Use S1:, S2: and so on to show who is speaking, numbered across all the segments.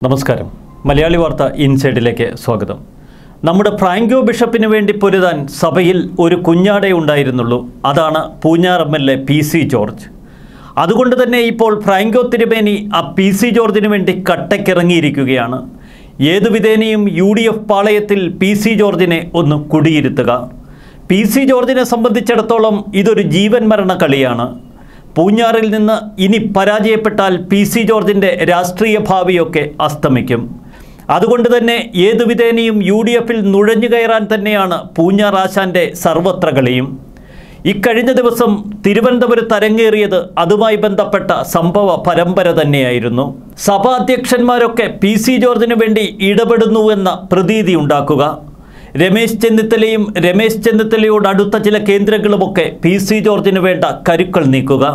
S1: നമസ്കാരം മലയാളി വാർത്ത ഇൻസൈഡിലേക്ക് സ്വാഗതം നമ്മുടെ ഫ്രാങ്കോ ബിഷപ്പിന് വേണ്ടി പൊരുതാൻ സഭയിൽ ഒരു കുഞ്ഞാടേ ഉണ്ടായിരുന്നുള്ളൂ അതാണ് Poonjar M L A P C George അതുകൊണ്ട് തന്നെ ഇപ്പോൾ ഫ്രാങ്കോ തിരുമേനി ആ പി സി ജോർജിന് വേണ്ടി കട്ടക്കിറങ്ങിയിരിക്കുകയാണ് ഏതു വിധേനയും യു ഡി എഫ് പാളയത്തിൽ പി സി ജോർജിനെ ഒന്ന് കുടിയിരുത്തുക പി സി ജോർജിനെ സംബന്ധിച്ചിടത്തോളം ഇതൊരു ജീവൻ മരണ കളിയാണ് പൂഞ്ഞാറിൽ നിന്ന് ഇനി പരാജയപ്പെട്ടാൽ പി സി ജോർജിൻ്റെ രാഷ്ട്രീയ ഭാവിയൊക്കെ അസ്തമിക്കും അതുകൊണ്ട് തന്നെ ഏതു വിധേനയും യു ഡി എഫിൽ നുഴഞ്ഞു കയറാൻ തന്നെയാണ് പൂഞ്ഞാർ ആശാൻ്റെ സർവത്ര കളിയും ഇക്കഴിഞ്ഞ ദിവസം തിരുവനന്തപുരത്ത് അരങ്ങേറിയത് അതുമായി ബന്ധപ്പെട്ട സംഭവ പരമ്പര തന്നെയായിരുന്നു സഭാധ്യക്ഷന്മാരൊക്കെ പി സി ജോർജിന് വേണ്ടി ഇടപെടുന്നുവെന്ന പ്രതീതി ഉണ്ടാക്കുക രമേശ് ചെന്നിത്തലയും രമേശ് ചെന്നിത്തലയോട് അടുത്ത ചില കേന്ദ്രങ്ങളുമൊക്കെ പി സി ജോർജിന് വേണ്ട കരുക്കൾ നീക്കുക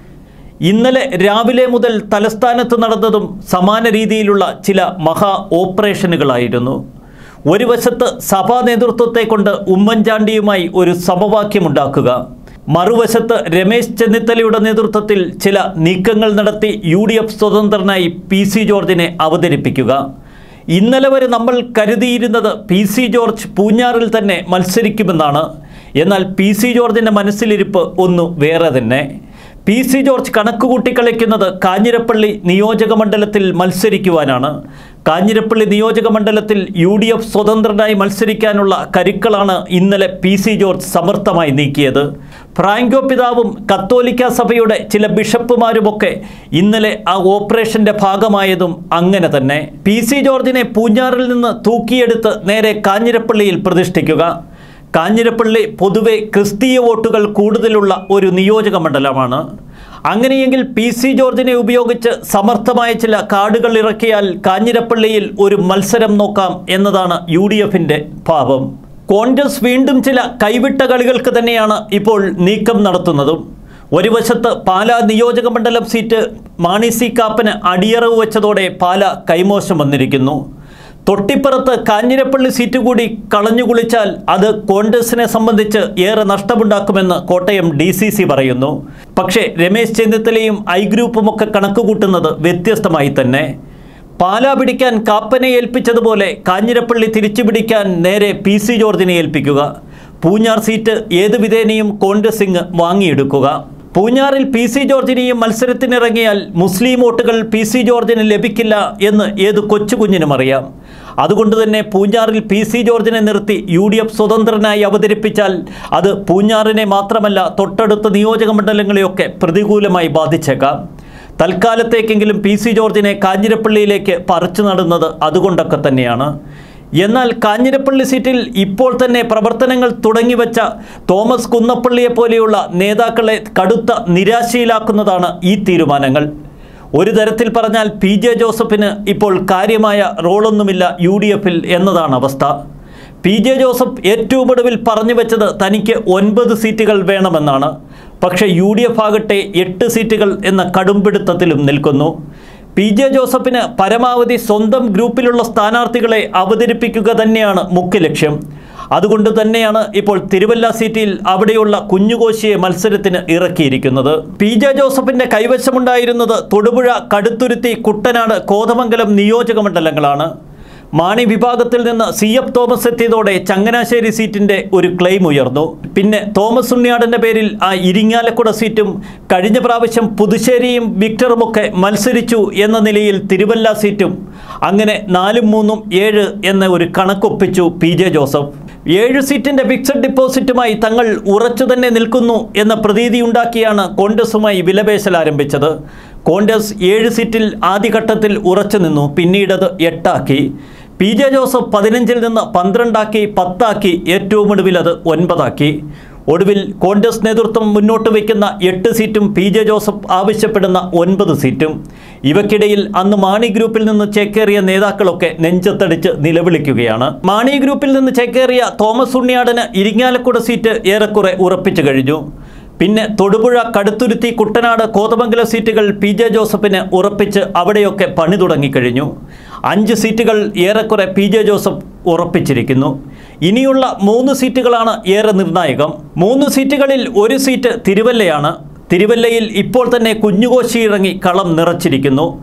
S1: ഇന്നലെ രാവിലെ മുതൽ തലസ്ഥാനത്ത് നടന്നതും സമാന രീതിയിലുള്ള ചില മഹാ ഓപ്പറേഷനുകളായിരുന്നു ഒരു വശത്ത് സഭാ നേതൃത്വത്തെ കൊണ്ട് ഉമ്മൻചാണ്ടിയുമായി ഒരു സമവാക്യമുണ്ടാക്കുക മറുവശത്ത് രമേശ് ചെന്നിത്തലയുടെ നേതൃത്വത്തിൽ ചില നീക്കങ്ങൾ നടത്തി യു ഡി എഫ് സ്വതന്ത്രനായി പി സി ജോർജിനെ അവതരിപ്പിക്കുക ഇന്നലെ വരെ നമ്മൾ കരുതിയിരുന്നത് പി സി ജോർജ് പൂഞ്ഞാറിൽ തന്നെ മത്സരിക്കുമെന്നാണ് എന്നാൽ പി സി ജോർജിൻ്റെ മനസ്സിലിരിപ്പ് ഒന്ന് വേറെ തന്നെ പി സി ജോർജ് കണക്ക് കൂട്ടിക്കളിക്കുന്നത് കാഞ്ഞിരപ്പള്ളി നിയോജക മണ്ഡലത്തിൽ മത്സരിക്കുവാനാണ് കാഞ്ഞിരപ്പള്ളി നിയോജക മണ്ഡലത്തിൽ യു ഡി എഫ് സ്വതന്ത്രനായി മത്സരിക്കാനുള്ള കരുക്കളാണ് ഇന്നലെ പി സി ജോർജ് സമർത്ഥമായി നീക്കിയത് ഫ്രാങ്കോ പിതാവും കത്തോലിക്ക സഭയുടെ ചില ബിഷപ്പുമാരുമൊക്കെ ഇന്നലെ ആ ഓപ്പറേഷന്റെ ഭാഗമായതും അങ്ങനെ തന്നെ പി സി ജോർജിനെ പൂഞ്ഞാറിൽ നിന്ന് തൂക്കിയെടുത്ത് നേരെ കാഞ്ഞിരപ്പള്ളിയിൽ പ്രതിഷ്ഠിക്കുക കാഞ്ഞിരപ്പള്ളി പൊതുവെ ക്രിസ്തീയ വോട്ടുകൾ കൂടുതലുള്ള ഒരു നിയോജക മണ്ഡലമാണ് അങ്ങനെയെങ്കിൽ പി സി ജോർജിനെ ഉപയോഗിച്ച് സമർത്ഥമായ ചില കാർഡുകൾ ഇറക്കിയാൽ കാഞ്ഞിരപ്പള്ളിയിൽ ഒരു മത്സരം നോക്കാം എന്നതാണ് യു ഡി എഫിൻ്റെ ഭാവം കോൺഗ്രസ് വീണ്ടും ചില കൈവിട്ട കളികൾക്ക് തന്നെയാണ് ഇപ്പോൾ നീക്കം നടത്തുന്നതും ഒരു വശത്ത് പാലാ നിയോജക മണ്ഡലം സീറ്റ് മാണി സി കാപ്പന് അടിയറവ് വെച്ചതോടെ പാല കൈമോശം വന്നിരിക്കുന്നു തൊട്ടിപ്പുറത്ത് കാഞ്ഞിരപ്പള്ളി സീറ്റ് കൂടി കളഞ്ഞു കുളിച്ചാൽ അത് കോൺഗ്രസിനെ സംബന്ധിച്ച് ഏറെ നഷ്ടമുണ്ടാക്കുമെന്ന് കോട്ടയം ഡി സി സി പറയുന്നു പക്ഷേ രമേശ് ചെന്നിത്തലയും ഐ ഗ്രൂപ്പുമൊക്കെ കണക്കുകൂട്ടുന്നത് വ്യത്യസ്തമായി തന്നെ പാലാ പിടിക്കാൻ കാപ്പനെ ഏൽപ്പിച്ചതുപോലെ കാഞ്ഞിരപ്പള്ളി തിരിച്ചു പിടിക്കാൻ നേരെ പി സി ജോർജിനെ ഏൽപ്പിക്കുക പൂഞ്ഞാർ സീറ്റ് ഏത് വിധേനയും കോൺഗ്രസ് ഇങ്ങ് വാങ്ങിയെടുക്കുക പൂഞ്ഞാറിൽ പി സി ജോർജിനെയും മത്സരത്തിനിറങ്ങിയാൽ മുസ്ലിം വോട്ടുകൾ പി സി ജോർജിന് ലഭിക്കില്ല എന്ന് ഏത് കൊച്ചുകുഞ്ഞിനും അറിയാം അതുകൊണ്ട് തന്നെ പൂഞ്ഞാറിൽ പി സി ജോർജിനെ നിർത്തി യു ഡി എഫ് സ്വതന്ത്രനായി അവതരിപ്പിച്ചാൽ അത് പൂഞ്ഞാറിനെ മാത്രമല്ല തൊട്ടടുത്ത നിയോജക മണ്ഡലങ്ങളെയൊക്കെ പ്രതികൂലമായി ബാധിച്ചേക്കാം തൽക്കാലത്തേക്കെങ്കിലും പി സി ജോർജിനെ കാഞ്ഞിരപ്പള്ളിയിലേക്ക് പറിച്ചു നടുന്നത് അതുകൊണ്ടൊക്കെ തന്നെയാണ് എന്നാൽ കാഞ്ഞിരപ്പള്ളി സീറ്റിൽ ഇപ്പോൾ തന്നെ പ്രവർത്തനങ്ങൾ തുടങ്ങിവെച്ച തോമസ് കുന്നപ്പള്ളിയെ പോലെയുള്ള നേതാക്കളെ കടുത്ത നിരാശയിലാക്കുന്നതാണ് ഈ തീരുമാനങ്ങൾ ഒരു തരത്തിൽ പറഞ്ഞാൽ പി ജെ ജോസഫിന് ഇപ്പോൾ കാര്യമായ റോളൊന്നുമില്ല യു ഡി എഫിൽ എന്നതാണ് അവസ്ഥ പി ജെ ജോസഫ് ഏറ്റവും ഒടുവിൽ പറഞ്ഞു വെച്ചത് തനിക്ക് ഒൻപത് സീറ്റുകൾ വേണമെന്നാണ് പക്ഷേ യു ഡി എഫ് ആകട്ടെ എട്ട് സീറ്റുകൾ എന്ന കടുംപിടുത്തത്തിലും നിൽക്കുന്നു പി ജെ ജോസഫിന് പരമാവധി സ്വന്തം ഗ്രൂപ്പിലുള്ള സ്ഥാനാർത്ഥികളെ അവതരിപ്പിക്കുക തന്നെയാണ് മുഖ്യ ലക്ഷ്യം അതുകൊണ്ട് തന്നെയാണ് ഇപ്പോൾ തിരുവല്ല സീറ്റിൽ അവിടെയുള്ള കുഞ്ഞുകോശിയെ മത്സരത്തിന് ഇറക്കിയിരിക്കുന്നത് പി ജെ ജോസഫിന്റെ കൈവശമുണ്ടായിരുന്നത് തൊടുപുഴ കടുത്തുരുത്തി കുട്ടനാട് കോതമംഗലം നിയോജക മണ്ഡലങ്ങളാണ് മാണി വിഭാഗത്തിൽ നിന്ന് സി എഫ് തോമസ് എത്തിയതോടെ ചങ്ങനാശ്ശേരി സീറ്റിന്റെ ഒരു ക്ലെയിം ഉയർന്നു പിന്നെ തോമസ് ഉണ്ണിയാടന്റെ പേരിൽ ആ ഇരിങ്ങാലക്കുട സീറ്റും കഴിഞ്ഞ പ്രാവശ്യം പുതുശ്ശേരിയും വിക്ടറുമൊക്കെ മത്സരിച്ചു എന്ന നിലയിൽ തിരുവല്ല സീറ്റും അങ്ങനെ നാലും മൂന്നും ഏഴ് എന്ന ഒരു കണക്കൊപ്പിച്ചു പി ജെ ജോസഫ് ഏഴ് സീറ്റിന്റെ ഫിക്സഡ് ഡിപ്പോസിറ്റുമായി തങ്ങൾ ഉറച്ചു തന്നെ നിൽക്കുന്നു എന്ന പ്രതീതിയുണ്ടാക്കിയാണ് കോൺഗ്രസുമായി വിലപേശൽ ആരംഭിച്ചത് കോൺഗ്രസ് ഏഴ് സീറ്റിൽ ആദ്യഘട്ടത്തിൽ ഉറച്ചു നിന്നു പിന്നീടത് എട്ടാക്കി പി ജെ ജോസഫ് പതിനഞ്ചിൽ നിന്ന് പന്ത്രണ്ടാക്കി പത്താക്കി ഏറ്റവും ഒടുവിൽ അത് ഒൻപതാക്കി ഒടുവിൽ കോൺഗ്രസ് നേതൃത്വം മുന്നോട്ട് വയ്ക്കുന്ന എട്ട് സീറ്റും പി ജെ ജോസഫ് ആവശ്യപ്പെടുന്ന ഒൻപത് സീറ്റും ഇവയ്ക്കിടയിൽ അന്ന് മാണി ഗ്രൂപ്പിൽ നിന്ന് ചേക്കേറിയ നേതാക്കളൊക്കെ നെഞ്ചത്തടിച്ച് നിലവിളിക്കുകയാണ് മാണി ഗ്രൂപ്പിൽ നിന്ന് ചേക്കേറിയ തോമസ് ഉണ്ണിയാടന് ഇരിങ്ങാലക്കുട സീറ്റ് ഏറെക്കുറെ ഉറപ്പിച്ചു കഴിഞ്ഞു പിന്നെ തൊടുപുഴ കടുത്തുരുത്തി കുട്ടനാട് കോതമംഗലം സീറ്റുകൾ പി ജെ ജോസഫിന് ഉറപ്പിച്ച് അവിടെയൊക്കെ പണി തുടങ്ങിക്കഴിഞ്ഞു അഞ്ച് സീറ്റുകൾ ഏറെക്കുറെ പി ജെ ജോസഫ് ഉറപ്പിച്ചിരിക്കുന്നു ഇനിയുള്ള മൂന്ന് സീറ്റുകളാണ് ഏറെ നിർണായകം മൂന്ന് സീറ്റുകളിൽ ഒരു സീറ്റ് തിരുവല്ലയാണ് തിരുവല്ലയിൽ ഇപ്പോൾ തന്നെ കുഞ്ഞുകോശി ഇറങ്ങി കളം നിറച്ചിരിക്കുന്നു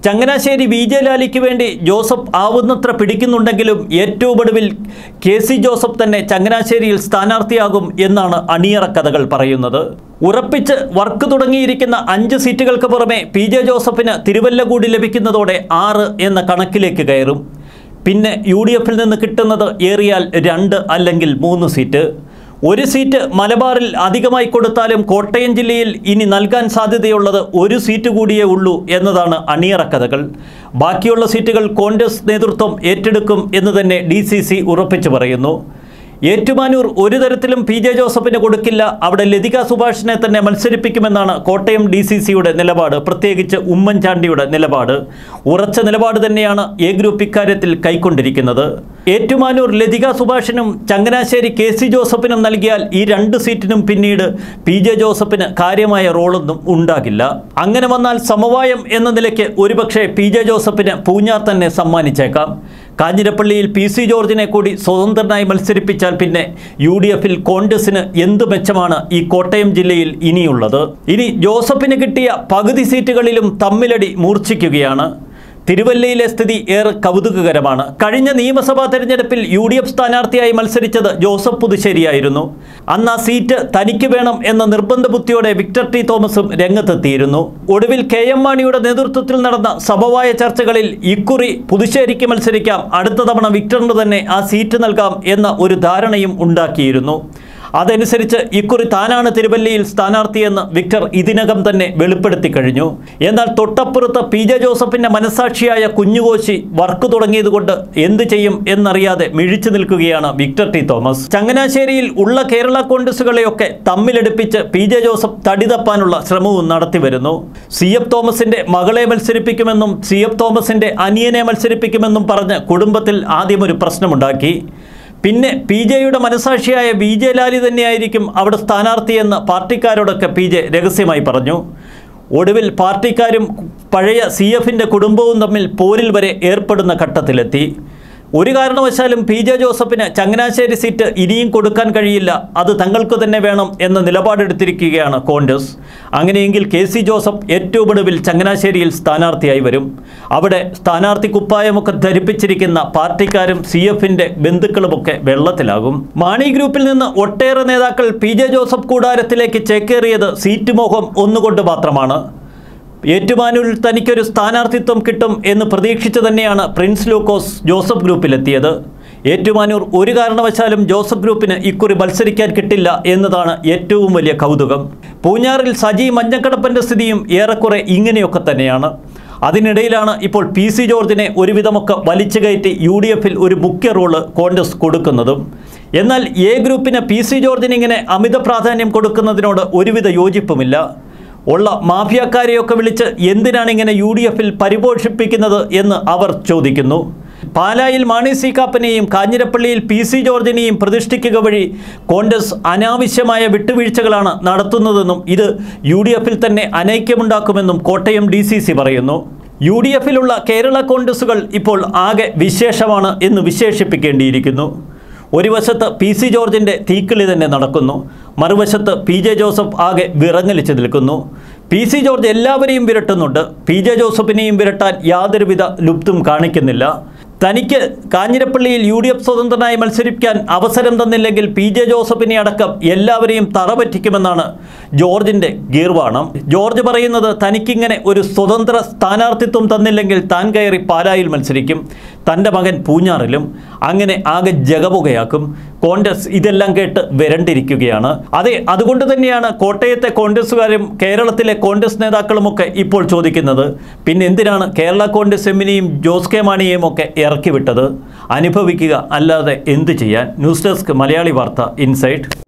S1: ചങ്ങനാശ്ശേരി വി ജെ ലാലിക്ക് വേണ്ടി ജോസഫ് ആവുന്നത്ര പിടിക്കുന്നുണ്ടെങ്കിലും ഏറ്റവും ഒടുവിൽ കെ സി ജോസഫ് തന്നെ ചങ്ങനാശ്ശേരിയിൽ സ്ഥാനാർത്ഥിയാകും എന്നാണ് അണിയറ കഥകൾ പറയുന്നത് ഉറപ്പിച്ച് വർക്ക് തുടങ്ങിയിരിക്കുന്ന അഞ്ച് സീറ്റുകൾക്ക് പുറമെ പി ജെ ജോസഫിന് തിരുവല്ല കൂടി ലഭിക്കുന്നതോടെ ആറ് എന്ന കണക്കിലേക്ക് കയറും പിന്നെ യു ഡി എഫിൽ നിന്ന് കിട്ടുന്നത് ഏറിയാൽ രണ്ട് അല്ലെങ്കിൽ മൂന്ന് സീറ്റ് ഒരു സീറ്റ് മലബാറിൽ അധികമായി കൊടുത്താലും കോട്ടയം ജില്ലയിൽ ഇനി നൽകാൻ സാധ്യതയുള്ളത് ഒരു സീറ്റ് കൂടിയേ ഉള്ളൂ എന്നതാണ് അണിയറ കഥകൾ ബാക്കിയുള്ള സീറ്റുകൾ കോൺഗ്രസ് നേതൃത്വം ഏറ്റെടുക്കും എന്ന് തന്നെ ഡി സി സി ഉറപ്പിച്ചു പറയുന്നു ഏറ്റുമാനൂർ ഒരു തരത്തിലും പി ജെ ജോസഫിന് കൊടുക്കില്ല അവിടെ ലതിക സുഭാഷിനെ തന്നെ മത്സരിപ്പിക്കുമെന്നാണ് കോട്ടയം ഡി സി സിയുടെ നിലപാട് പ്രത്യേകിച്ച് ഉമ്മൻചാണ്ടിയുടെ നിലപാട് ഉറച്ച നിലപാട് തന്നെയാണ് എ ഗ്രൂപ്പ് ഇക്കാര്യത്തിൽ കൈക്കൊണ്ടിരിക്കുന്നത് ഏറ്റുമാനൂർ ലതിക സുഭാഷിനും ചങ്ങനാശ്ശേരി കെ സി ജോസഫിനും നൽകിയാൽ ഈ രണ്ട് സീറ്റിനും പിന്നീട് പി ജെ ജോസഫിന് കാര്യമായ റോളൊന്നും ഉണ്ടാകില്ല അങ്ങനെ വന്നാൽ സമവായം എന്ന നിലയ്ക്ക് ഒരുപക്ഷെ പി ജെ ജോസഫിന് പൂഞ്ഞാർ തന്നെ സമ്മാനിച്ചേക്കാം കാഞ്ഞിരപ്പള്ളിയിൽ പി സി ജോർജിനെ കൂടി സ്വതന്ത്രനായി മത്സരിപ്പിച്ചാൽ പിന്നെ യു ഡി എഫിൽ കോൺഗ്രസിന് എന്ത് മെച്ചമാണ് ഈ കോട്ടയം ജില്ലയിൽ ഇനിയുള്ളത് ഇനി ജോസഫിന് കിട്ടിയ പകുതി സീറ്റുകളിലും തമ്മിലടി മൂർച്ഛിക്കുകയാണ് തിരുവല്ലയിലെ സ്ഥിതി ഏറെ കൗതുകകരമാണ് കഴിഞ്ഞ നിയമസഭാ തെരഞ്ഞെടുപ്പിൽ യു ഡി എഫ് സ്ഥാനാർത്ഥിയായി മത്സരിച്ചത് ജോസഫ് പുതുശ്ശേരിയായിരുന്നു അന്ന് ആ സീറ്റ് തനിക്ക് വേണം എന്ന നിർബന്ധ ബുദ്ധിയോടെ വിക്ടർ ടി തോമസും രംഗത്തെത്തിയിരുന്നു ഒടുവിൽ കെ എം മാണിയുടെ നേതൃത്വത്തിൽ നടന്ന സമവായ ചർച്ചകളിൽ ഇക്കുറി പുതുശ്ശേരിക്ക് മത്സരിക്കാം അടുത്ത തവണ വിക്ടറിന് തന്നെ ആ സീറ്റ് നൽകാം എന്ന ഒരു ധാരണയും ഉണ്ടാക്കിയിരുന്നു അതനുസരിച്ച് ഇക്കുറി താനാണ് തിരുവല്ലയിൽ സ്ഥാനാർത്ഥിയെന്ന് വിക്ടർ ഇതിനകം തന്നെ വെളിപ്പെടുത്തി കഴിഞ്ഞു എന്നാൽ തൊട്ടപ്പുറത്ത് പി ജെ ജോസഫിന്റെ മനസാക്ഷിയായ കുഞ്ഞുകോശി വർക്ക് തുടങ്ങിയതുകൊണ്ട് എന്ത് ചെയ്യും എന്നറിയാതെ മിഴിച്ചു നിൽക്കുകയാണ് വിക്ടർ ടി തോമസ് ചങ്ങനാശ്ശേരിയിൽ ഉള്ള കേരള കോൺഗ്രസുകളെയൊക്കെ തമ്മിലെടുപ്പിച്ച് പി ജെ ജോസഫ് തടി തപ്പാനുള്ള ശ്രമവും നടത്തിവരുന്നു സി എഫ് തോമസിന്റെ മകളെ മത്സരിപ്പിക്കുമെന്നും സി എഫ് തോമസിന്റെ അനിയനെ മത്സരിപ്പിക്കുമെന്നും പറഞ്ഞ് കുടുംബത്തിൽ ആദ്യം ഒരു പ്രശ്നമുണ്ടാക്കി പിന്നെ പി ജെയുടെ മനസാക്ഷിയായ ബി ജെ ലാലി തന്നെയായിരിക്കും അവിടെ സ്ഥാനാർത്ഥിയെന്ന് പാർട്ടിക്കാരോടൊക്കെ പി ജെ രഹസ്യമായി പറഞ്ഞു ഒടുവിൽ പാർട്ടിക്കാരും പഴയ സി എഫിൻ്റെ കുടുംബവും തമ്മിൽ പോരിൽ വരെ ഏർപ്പെടുന്ന ഘട്ടത്തിലെത്തി ഒരു കാരണവശാലും പി ജെ ജോസഫിന് ചങ്ങനാശ്ശേരി സീറ്റ് ഇനിയും കൊടുക്കാൻ കഴിയില്ല അത് തങ്ങൾക്ക് തന്നെ വേണം എന്ന നിലപാടെടുത്തിരിക്കുകയാണ് കോൺഗ്രസ് അങ്ങനെയെങ്കിൽ കെ സി ജോസഫ് ഏറ്റവും ഒടുവിൽ ചങ്ങനാശ്ശേരിയിൽ സ്ഥാനാർത്ഥിയായി വരും അവിടെ സ്ഥാനാർത്ഥി കുപ്പായമൊക്കെ ധരിപ്പിച്ചിരിക്കുന്ന പാർട്ടിക്കാരും സി എഫിൻ്റെ ബന്ധുക്കളുമൊക്കെ വെള്ളത്തിലാകും മാണി ഗ്രൂപ്പിൽ നിന്ന് ഒട്ടേറെ നേതാക്കൾ പി ജെ ജോസഫ് കൂടാരത്തിലേക്ക് ചേക്കേറിയത് സീറ്റ് മോഹം ഒന്നുകൊണ്ട് മാത്രമാണ് ഏറ്റുമാനൂരിൽ തനിക്കൊരു സ്ഥാനാർത്ഥിത്വം കിട്ടും എന്ന് പ്രതീക്ഷിച്ചു തന്നെയാണ് പ്രിൻസ് ലൂക്കോസ് ജോസഫ് ഗ്രൂപ്പിലെത്തിയത് ഏറ്റുമാനൂർ ഒരു കാരണവശാലും ജോസഫ് ഗ്രൂപ്പിന് ഇക്കുറി മത്സരിക്കാൻ കിട്ടില്ല എന്നതാണ് ഏറ്റവും വലിയ കൗതുകം പൂഞ്ഞാറിൽ സജി മഞ്ഞക്കടപ്പൻ്റെ സ്ഥിതിയും ഏറെക്കുറെ ഇങ്ങനെയൊക്കെ തന്നെയാണ് അതിനിടയിലാണ് ഇപ്പോൾ പി സി ജോർജിനെ ഒരുവിധമൊക്കെ വലിച്ചു കയറ്റി യു ഡി എഫിൽ ഒരു മുഖ്യ റോള് കോൺഗ്രസ് കൊടുക്കുന്നതും എന്നാൽ എ ഗ്രൂപ്പിന് പി സി ജോർജിന് ഇങ്ങനെ അമിത പ്രാധാന്യം കൊടുക്കുന്നതിനോട് ഒരുവിധ യോജിപ്പുമില്ല ഉള്ള മാഫിയക്കാരെയൊക്കെ വിളിച്ച് എന്തിനാണ് ഇങ്ങനെ യു ഡി എഫിൽ പരിപോഷിപ്പിക്കുന്നത് എന്ന് അവർ ചോദിക്കുന്നു പാലായിൽ മാണി സി കാപ്പനെയും കാഞ്ഞിരപ്പള്ളിയിൽ പി സി ജോർജിനെയും പ്രതിഷ്ഠിക്കുക വഴി കോൺഗ്രസ് അനാവശ്യമായ വിട്ടുവീഴ്ചകളാണ് നടത്തുന്നതെന്നും ഇത് യു ഡി എഫിൽ തന്നെ അനൈക്യമുണ്ടാക്കുമെന്നും കോട്ടയം ഡി സി സി പറയുന്നു യു ഡി എഫിലുള്ള കേരള കോൺഗ്രസുകൾ ഇപ്പോൾ ആകെ വിശേഷമാണ് എന്ന് വിശേഷിപ്പിക്കേണ്ടിയിരിക്കുന്നു ഒരു വശത്ത് പി സി ജോർജിൻ്റെ തീക്കിളി തന്നെ നടക്കുന്നു മറുവശത്ത് പി ജെ ജോസഫ് ആകെ വിറങ്ങലിച്ച് നിൽക്കുന്നു പി സി ജോർജ് എല്ലാവരെയും വിരട്ടുന്നുണ്ട് പി ജെ ജോസഫിനെയും വിരട്ടാൻ യാതൊരുവിധ ലുപ്തും കാണിക്കുന്നില്ല തനിക്ക് കാഞ്ഞിരപ്പള്ളിയിൽ യു ഡി എഫ് സ്വതന്ത്രനായി മത്സരിക്കാൻ അവസരം തന്നില്ലെങ്കിൽ പി ജെ ജോസഫിനെ അടക്കം എല്ലാവരെയും തറപറ്റിക്കുമെന്നാണ് ജോർജിൻ്റെ ഗീർവാണം ജോർജ് പറയുന്നത് തനിക്കിങ്ങനെ ഒരു സ്വതന്ത്ര സ്ഥാനാർത്ഥിത്വം തന്നില്ലെങ്കിൽ താൻ കയറി പാലായിൽ മത്സരിക്കും തൻ്റെ മകൻ പൂഞ്ഞാറിലും അങ്ങനെ ആകെ ജഗപുകയാക്കും കോൺഗ്രസ് ഇതെല്ലാം കേട്ട് വരണ്ടിരിക്കുകയാണ് അതെ അതുകൊണ്ട് തന്നെയാണ് കോട്ടയത്തെ കോൺഗ്രസ്സുകാരും കേരളത്തിലെ കോൺഗ്രസ് നേതാക്കളുമൊക്കെ ഇപ്പോൾ ചോദിക്കുന്നത് പിന്നെ എന്തിനാണ് കേരള കോൺഗ്രസ് എമ്മിനെയും ജോസ് കെ മാണിയെയും ഒക്കെ ഇറക്കി വിട്ടത് അനുഭവിക്കുക അല്ലാതെ എന്ത് ചെയ്യാൻ ന്യൂസ് ഡെസ്ക് മലയാളി വാർത്ത ഇൻസൈറ്റ്